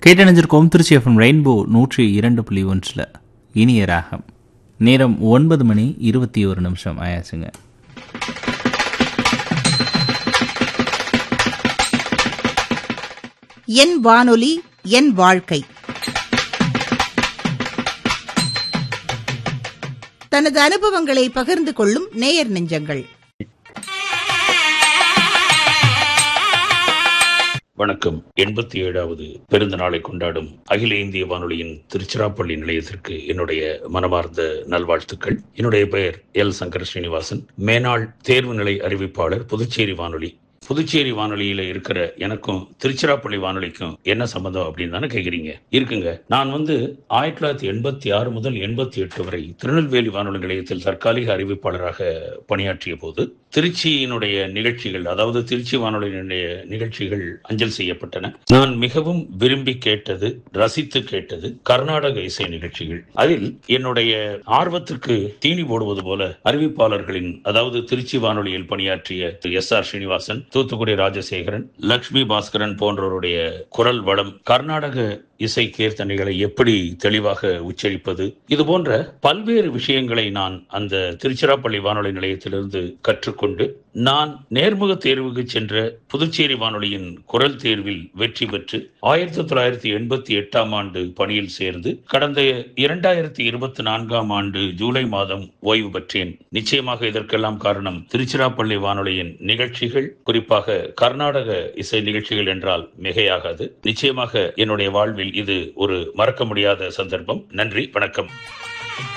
கேட்டணிஞ்சிருக்கோம் Trichy FM rainbow நூற்றி இரண்டு புள்ளி ஒன்றில் இனிய ராகம் நேரம் ஒன்பது மணி இருபத்தி ஒரு நிமிஷம் ஆயாச்சுங்க என் வானொலி என் வாழ்க்கை தனது அனுபவங்களை பகிர்ந்து கொள்ளும் நேயர் நெஞ்சங்கள் வணக்கம் எண்பத்தி ஏழாவது பெருந்த நாளை கொண்டாடும் அகில இந்திய வானொலியின் திருச்சிராப்பள்ளி நிலையத்திற்கு என்னுடைய மனமார்ந்த நல்வாழ்த்துக்கள் என்னுடைய பெயர் எல் சங்கர ஸ்ரீனிவாசன் மேனாள் தேர்வு நிலை அறிவிப்பாளர் புதுச்சேரி வானொலி புதுச்சேரி வானொலியில இருக்கிற எனக்கும் திருச்சிராப்பள்ளி வானொலிக்கும் என்ன சம்பந்தம் அப்படின்னு தானே கேக்குறீங்க இருக்குங்க நான் வந்து ஆயிரத்தி தொள்ளாயிரத்தி எண்பத்தி ஆறு முதல் எண்பத்தி எட்டு வரை திருநெல்வேலி வானொலி நிலையத்தில் தற்காலிக அறிவிப்பாளராக பணியாற்றிய போது திருச்சியினுடைய நிகழ்ச்சிகள் அதாவது திருச்சி வானொலியினுடைய நிகழ்ச்சிகள் அஞ்சல் செய்யப்பட்டன நான் மிகவும் விரும்பி கேட்டது ரசித்து கேட்டது கர்நாடக இசை நிகழ்ச்சிகள் அதில் என்னுடைய ஆர்வத்திற்கு தீனி போடுவது போல அறிவிப்பாளர்களின் அதாவது திருச்சி வானொலியில் பணியாற்றிய எஸ் ஆர் ஸ்ரீனிவாசன் தூத்துக்குடி ராஜசேகரன் லக்ஷ்மி பாஸ்கரன் போன்றவருடைய குரல் வளம் கர்நாடக இசை கீர்த்தனைகளை எப்படி தெளிவாக உச்சரிப்பது இது போன்ற பல்வேறு விஷயங்களை நான் அந்த திருச்சிராப்பள்ளி வானொலி நிலையத்திலிருந்து கற்றுக்கொண்டு நான் நேர்முக தேர்வுக்கு சென்ற புதுச்சேரி வானொலியின் குரல் தேர்வில் வெற்றி பெற்று ஆயிரத்தி தொள்ளாயிரத்தி எண்பத்தி எட்டாம் ஆண்டு பணியில் சேர்ந்து கடந்த இரண்டாயிரத்தி இருபத்தி நான்காம் ஆண்டு ஜூலை மாதம் ஓய்வு பெற்றேன் நிச்சயமாக இதற்கெல்லாம் காரணம் திருச்சிராப்பள்ளி வானொலியின் நிகழ்ச்சிகள் குறிப்பாக கர்நாடக இசை நிகழ்ச்சிகள் என்றால் மிகையாகாது நிச்சயமாக என்னுடைய வாழ்வில் இது ஒரு மறக்க முடியாத சந்தர்ப்பம் நன்றி வணக்கம்